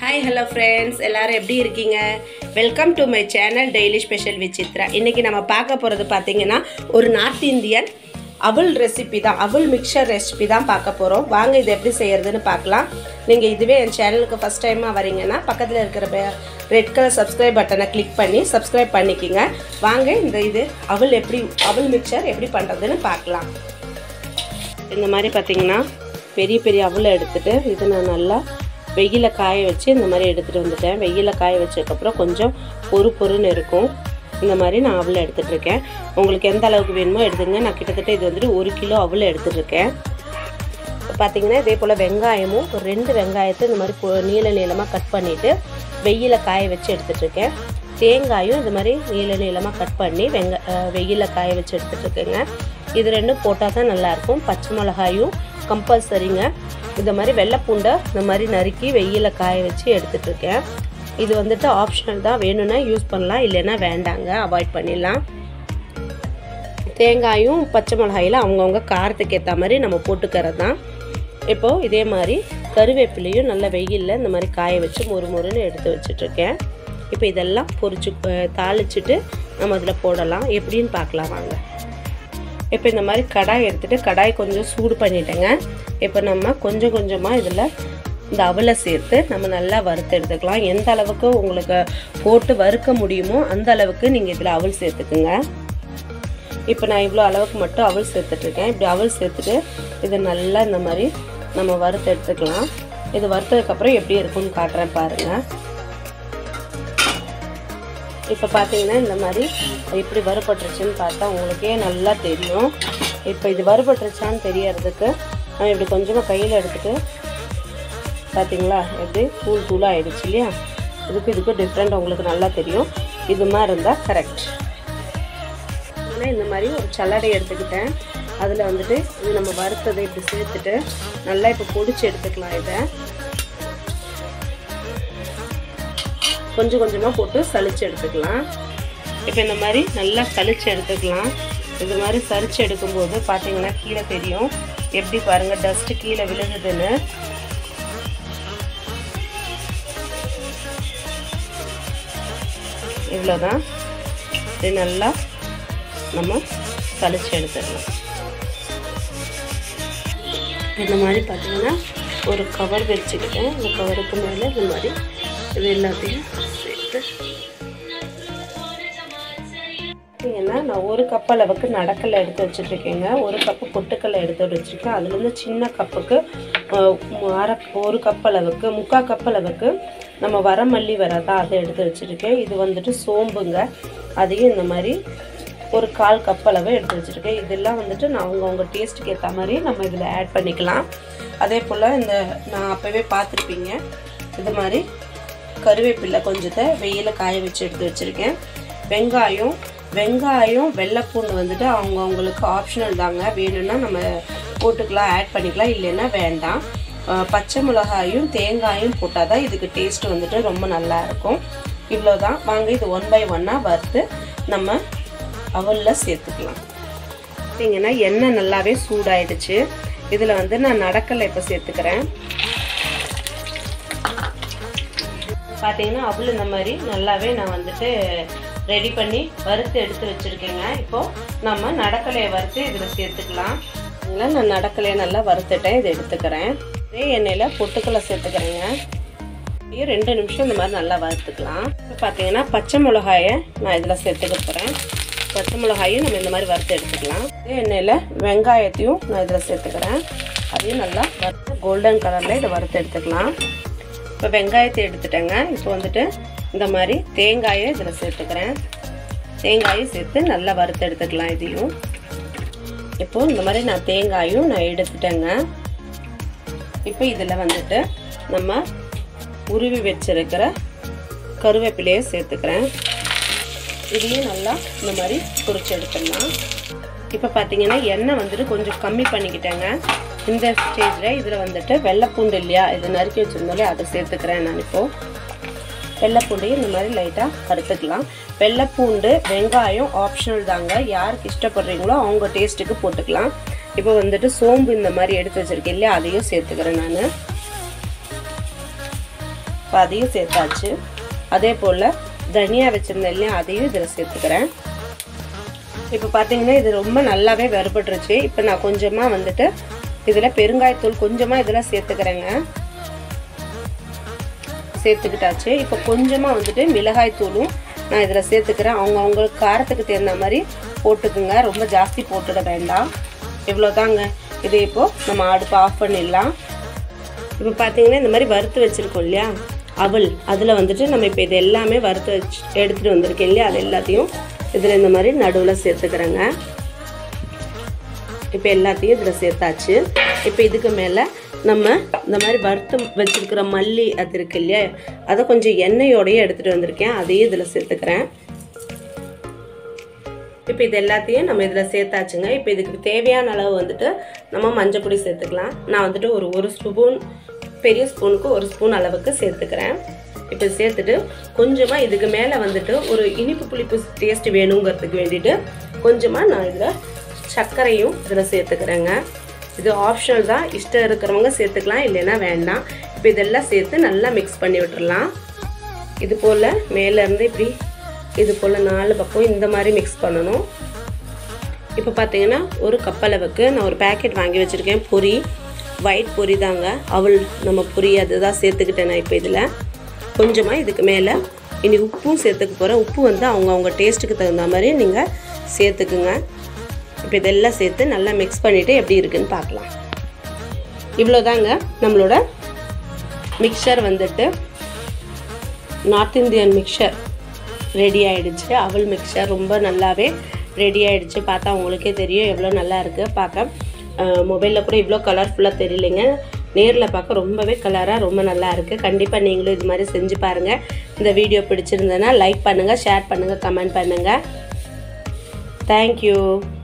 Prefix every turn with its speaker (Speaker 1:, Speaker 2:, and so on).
Speaker 1: hi hello friends எல்லாரும் எப்படி இருக்கீங்க welcome to my channel daily special with Chitra இன்றைக்கி நம்ம பார்க்க போகிறது பார்த்தீங்கன்னா ஒரு நார்த் இந்தியன் அவல் ரெசிபி தான் அவல் மிக்சர் ரெசிபி தான் பார்க்க போகிறோம் வாங்க இது எப்படி செய்யறதுன்னு பார்க்கலாம் நீங்கள் இதுவே என் சேனலுக்கு ஃபஸ்ட் டைமாக வரீங்கன்னா பக்கத்தில் இருக்கிற ரெட் கலர் சப்ஸ்கிரைப் பட்டனை கிளிக் பண்ணி சப்ஸ்கிரைப் பண்ணிக்கிங்க வாங்க இந்த இது அவல் எப்படி அவல் மிக்சர் எப்படி பண்ணுறதுன்னு பார்க்கலாம் இந்த மாதிரி பார்த்தீங்கன்னா பெரிய பெரிய அவலை எடுத்துட்டு இது நான் நல்லா வெயில காய வச்சு இந்த மாதிரி எடுத்துகிட்டு வந்துட்டேன் வெயில காய வச்சதுக்கப்புறம் கொஞ்சம் பொறு பொறுன்னு இருக்கும் இந்த மாதிரி நான் அவலை எடுத்துகிட்டு இருக்கேன் உங்களுக்கு எந்த அளவுக்கு வேணுமோ எடுத்துங்க நான் கிட்டத்தட்ட இது வந்துட்டு ஒரு கிலோ அவலை எடுத்துகிட்டு இருக்கேன் பார்த்தீங்கன்னா இதே போல் வெங்காயமும் ஒரு ரெண்டு வெங்காயத்தை இந்த மாதிரி பொ- நீள நீளமாக கட் பண்ணிவிட்டு வெயில காய வச்சு எடுத்துகிட்டு இருக்கேன் தேங்காயும் இந்த மாதிரி நீள நீளமாக கட் பண்ணி வெங்க வெயிலில் காய வச்சு எடுத்துகிட்டு இருக்கேங்க இது ரெண்டும் போட்டால் தான் நல்லாயிருக்கும் பச்சை மிளகாயும் கம்பல்சரிங்க இந்த மாதிரி வெள்ளைப்பூண்டை இந்த மாதிரி நறுக்கி வெயிலில் காய வச்சு எடுத்துகிட்டு இருக்கேன் இது வந்துட்டு ஆப்ஷனல் தான் வேணும்னா யூஸ் பண்ணலாம் இல்லைன்னா வேண்டாங்க அவாய்ட் பண்ணிடலாம் தேங்காயும் பச்சை மிளகாயில் அவங்கவுங்க காரத்துக்கு ஏற்ற மாதிரி நம்ம போட்டுக்கிறது தான் இப்போது இதே மாதிரி கருவேப்பிலையும் நல்ல வெயிலில் இந்த மாதிரி காய வச்சு மொறு மொறுன்னு எடுத்து வச்சிட்ருக்கேன் இப்போ இதெல்லாம் பொரிச்சு அஹ், தாளிச்சிட்டு நம்ம அதில் போடலாம் எப்படின்னு பார்க்கலாம் வாங்க இப்போ இந்த மாதிரி கடாய் எடுத்துகிட்டு கடாய் கொஞ்சம் சூடு பண்ணிட்டேங்க இப்போ நம்ம கொஞ்சம் கொஞ்சமாக இதில் இந்த அவலை சேர்த்து நம்ம நல்லா வறுத்து எடுத்துக்கலாம் எந்த அளவுக்கு உங்களுக்கு போட்டு வறுக்க முடியுமோ அந்த அளவுக்கு நீங்கள் இதில் அவல் சேர்த்துக்குங்க இப்போ நான் இவ்வளோ அளவுக்கு மட்டும் அவல் சேர்த்துட்ருக்கேன் இப்படி அவல் சேர்த்துட்டு இதை நல்லா இந்த மாதிரி நம்ம வறுத்து எடுத்துக்கலாம் இது வறுத்ததுக்கப்புறம் எப்படி இருக்கும்னு காட்டுறேன் பாருங்கள் இப்போ பார்த்தீங்கன்னா இந்த மாதிரி எப்படி வறுபட்டுருச்சுன்னு பார்த்தா உங்களுக்கே நல்லா தெரியும் இப்போ இது வறுபட்டுருச்சான்னு தெரியறதுக்கு நான் இப்படி கொஞ்சமாக கையில் எடுத்துட்டு பார்த்தீங்களா எப்படி தூள் தூளாக ஆயிடுச்சு இல்லையா இதுக்கு இதுக்கு டிஃப்ரெண்ட் உங்களுக்கு நல்லா தெரியும் இது மாதிரி இருந்தால் கரெக்ட் ஆனால் இந்த மாதிரி ஒரு சல்லடை எடுத்துக்கிட்டேன் அதில் வந்துட்டு இது நம்ம வறுத்ததை இப்படி சேர்த்துட்டு நல்லா இப்போ பொடிச்சு எடுத்துக்கலாம் இதை கொஞ்சம் கொஞ்சமாக போட்டு சலிச்சு எடுத்துக்கலாம் இப்போ இந்த மாதிரி நல்லா சலிச்சு எடுத்துக்கலாம் இது மாதிரி சலிச்சு எடுக்கும்போது பார்த்தீங்கன்னா கீழே தெரியும் எப்படி பாருங்கள் டஸ்ட்டு கீழே விழுகுதுன்னு இவ்வளோதான் இது நல்லா நம்ம சலிச்சு எடுத்துடலாம் இந்த மாதிரி பார்த்தீங்கன்னா ஒரு கவர் வச்சுக்கிட்டேன் இந்த கவருக்கு மேலே இந்த மாதிரி இது எல்லாத்தையும் சேர்த்து பார்த்தீங்கன்னா நான் ஒரு கப் அளவுக்கு நடக்கலை எடுத்து வச்சுட்ருக்கேங்க ஒரு கப்பு பொட்டுக்கல்லை எடுத்து வச்சுருக்கேன் அதுலேருந்து சின்ன கப்புக்கு அஹ், அரை ஒரு கப் அளவுக்கு முக்கால் கப் அளவுக்கு நம்ம வரமல்லி வரதா அதை எடுத்து வச்சுருக்கேன் இது வந்துட்டு சோம்புங்க அதையும் இந்த மாதிரி ஒரு கால் கப் அளவு எடுத்து வச்சுருக்கேன் இதெல்லாம் வந்துட்டு நான் அவங்கவுங்க டேஸ்ட்டுக்கு ஏற்ற மாதிரி நம்ம இதில் ஆட் பண்ணிக்கலாம் அதே போல் இந்த நான் அப்போவே பார்த்துருப்பீங்க இது மாதிரி கருவேப்பிலை கொஞ்சத்தை வெயிலில் காய வச்சு எடுத்து வச்சுருக்கேன் வெங்காயம் வெங்காயம் வெள்ளைப்பூண்டு வந்துட்டு அவங்கவுங்களுக்கு ஆப்ஷனல் தாங்க வேணும்னா நம்ம போட்டுக்கலாம் ஆட் பண்ணிக்கலாம் இல்லைன்னா வேண்டாம் அஹ் பச்சை மிளகாயும் தேங்காயும் போட்டால் தான் இதுக்கு டேஸ்ட் வந்துட்டு ரொம்ப நல்லா இருக்கும் இவ்வளோதான் வாங்க இது ஒன் பை ஒன்னாக வறுத்து நம்ம அவலில் சேர்த்துக்கலாம் பார்த்தீங்கன்னா எண்ணெய் நல்லாவே சூடாயிடுச்சு இதில் வந்து நான் நடக்கலை இப்போ சேர்த்துக்கிறேன் பார்த்தீங்கன்னா அவள் இந்த மாதிரி நல்லாவே நான் வந்துட்டு ரெடி பண்ணி வறுத்து எடுத்து வச்சுருக்கேங்க இப்போது நம்ம நடக்கலையை வறுத்து இதில் சேர்த்துக்கலாம் இல்லை நான் நடக்கலையை நல்லா வறுத்துட்டேன் இதை எடுத்துக்கிறேன் இதே எண்ணெயில் பொட்டுக்கலை சேர்த்துக்கிறேங்க அப்படியே ரெண்டு நிமிஷம் இந்த மாதிரி நல்லா வறுத்துக்கலாம் இப்போ பார்த்தீங்கன்னா பச்சை மிளகாயை நான் இதில் சேர்த்துக்க போகிறேன் பச்சை மிளகாயும் நம்ம இந்த மாதிரி வறுத்து எடுத்துக்கலாம் இதே எண்ணெயில் வெங்காயத்தையும் நான் இதில் சேர்த்துக்கிறேன் அதையும் நல்லா வறுத்து கோல்டன் கலரில் இதை வறுத்து எடுத்துக்கலாம் இப்போ வெங்காயத்தை எடுத்துட்டேங்க இப்போ வந்துட்டு இந்த மாதிரி தேங்காயை இதில் சேர்த்துக்கிறேன் தேங்காயும் சேர்த்து நல்லா வறுத்து எடுத்துக்கலாம் இதையும் இப்போ இந்த மாதிரி நான் தேங்காயும் நான் எடுத்துட்டேங்க இப்போ இதில் வந்துட்டு நம்ம உருவி வச்சிருக்கிற கருவேப்பிலையை சேர்த்துக்கிறேன் இதையும் நல்லா இந்த மாதிரி பொரிச்சு எடுத்துடலாம் இப்போ பார்த்தீங்கன்னா எண்ணெய் வந்துட்டு கொஞ்சம் கம்மி பண்ணிக்கிட்டேங்க இந்த ஸ்டேஜில் இதில் வந்துட்டு வெள்ளைப்பூண்டு இல்லையா இது நறுக்கி வச்சுருந்தோலே அதை சேர்த்துக்கிறேன் நான் இப்போது வெள்ளைப்பூண்டையும் இந்த மாதிரி லைட்டாக வறுத்துக்கலாம் வெள்ளைப்பூண்டு வெங்காயம் ஆப்ஷனல் தாங்க யாருக்கு இஷ்டப்படுறீங்களோ அவங்க டேஸ்ட்டுக்கு போட்டுக்கலாம் இப்போ வந்துட்டு சோம்பு இந்த மாதிரி எடுத்து வச்சுருக்கேன் இல்லையா அதையும் சேர்த்துக்கிறேன் நான் இப்போ அதையும் சேர்த்தாச்சு அதே போல் தனியா வச்சுருந்தேன் இல்லையா அதையும் இதில் சேர்த்துக்கிறேன் இப்போ பார்த்தீங்கன்னா இது ரொம்ப நல்லாவே வறுபட்டுருச்சு இப்போ நான் கொஞ்சமாக வந்துட்டு இதில் பெருங்காயத்தூள் கொஞ்சமாக இதில் சேர்த்துக்கிறேங்க சேர்த்துக்கிட்டாச்சு இப்போ கொஞ்சமாக வந்துட்டு மிளகாய் தூளும் நான் இதில் சேர்த்துக்கிறேன் அவங்க அவங்களுக்கு காரத்துக்கு தகுந்த மாதிரி போட்டுக்குங்க ரொம்ப ஜாஸ்தி போட்டுட வேண்டாம் இவ்வளோதாங்க இது இப்போது நம்ம அடுப்பு ஆஃப் பண்ணிடலாம் இப்போ பார்த்தீங்கன்னா இந்த மாதிரி வறுத்து வச்சுருக்கோம் இல்லையா அவல் அதில் வந்துட்டு நம்ம இப்போ இது எல்லாமே வறுத்து வச்சு எடுத்துகிட்டு வந்திருக்கேன் இல்லையா அது எல்லாத்தையும் இதில் இந்த மாதிரி நடுவில் சேர்த்துக்கிறேங்க இப்போ எல்லாத்தையும் இதில் சேர்த்தாச்சு இப்போ இதுக்கு மேலே நம்ம இந்த மாதிரி வறுத்து வச்சுருக்கிற மல்லி அது இருக்கு இல்லையா அதை கொஞ்சம் எண்ணெயோடையே எடுத்துகிட்டு வந்திருக்கேன் அதையும் இதில் சேர்த்துக்கிறேன் இப்போ இது எல்லாத்தையும் நம்ம இதில் சேர்த்தாச்சுங்க இப்போ இதுக்கு தேவையான அளவு வந்துட்டு நம்ம மஞ்சள் பொடி சேர்த்துக்கலாம் நான் வந்துட்டு ஒரு ஒரு ஸ்பூன் பெரிய ஸ்பூனுக்கு ஒரு ஸ்பூன் அளவுக்கு சேர்த்துக்கிறேன் இப்போ சேர்த்துட்டு கொஞ்சமாக இதுக்கு மேலே வந்துட்டு ஒரு இனிப்பு புளிப்பு டேஸ்ட் வேணுங்கிறதுக்கு வேண்டிட்டு கொஞ்சமாக நான் இதில் சர்க்கரையும் இதில் சேர்த்துக்கிறேங்க இது ஆப்ஷனல் தான் இஷ்டம் இருக்கிறவங்க சேர்த்துக்கலாம் இல்லைன்னா வேண்டாம் இப்போ இதெல்லாம் சேர்த்து நல்லா மிக்ஸ் பண்ணி விட்டுறலாம் இது போல் மேலேருந்து இப்படி இது போல் நாலு பக்கம் இந்த மாதிரி மிக்ஸ் பண்ணணும் இப்போ பார்த்தீங்கன்னா ஒரு கப் அளவுக்கு நான் ஒரு பேக்கெட் வாங்கி வச்சுருக்கேன் பொரி ஒயிட் பொரி தாங்க அவள் நம்ம பொரி அதுதான் சேர்த்துக்கிட்டேன் நான் இப்போ இதில் கொஞ்சமாக இதுக்கு மேலே இனி உப்பும் சேர்த்துக்க போகிறேன் உப்பு வந்து அவங்க அவங்க டேஸ்ட்டுக்கு தகுந்த மாதிரி நீங்கள் சேர்த்துக்குங்க இப்போ இதெல்லாம் சேர்த்து நல்லா மிக்ஸ் பண்ணிவிட்டு எப்படி இருக்குன்னு பார்க்கலாம் இவ்வளோதாங்க நம்மளோட மிக்சர் வந்துட்டு நார்த் இந்தியன் மிக்சர் ரெடி ஆயிடுச்சு அவல் மிக்சர் ரொம்ப நல்லாவே ரெடி ஆயிடுச்சு பார்த்தா உங்களுக்கே தெரியும் எவ்வளோ நல்லா இருக்குது பார்க்க மொபைலில் கூட இவ்வளோ கலர்ஃபுல்லாக தெரியலைங்க நேரில் பார்க்க ரொம்பவே கலராக ரொம்ப நல்லா இருக்குது கண்டிப்பாக நீங்களும் இது மாதிரி செஞ்சு பாருங்கள் இந்த வீடியோ பிடிச்சிருந்ததுன்னா லைக் பண்ணுங்கள் ஷேர் பண்ணுங்கள் கமெண்ட் பண்ணுங்கள் தேங்க்யூ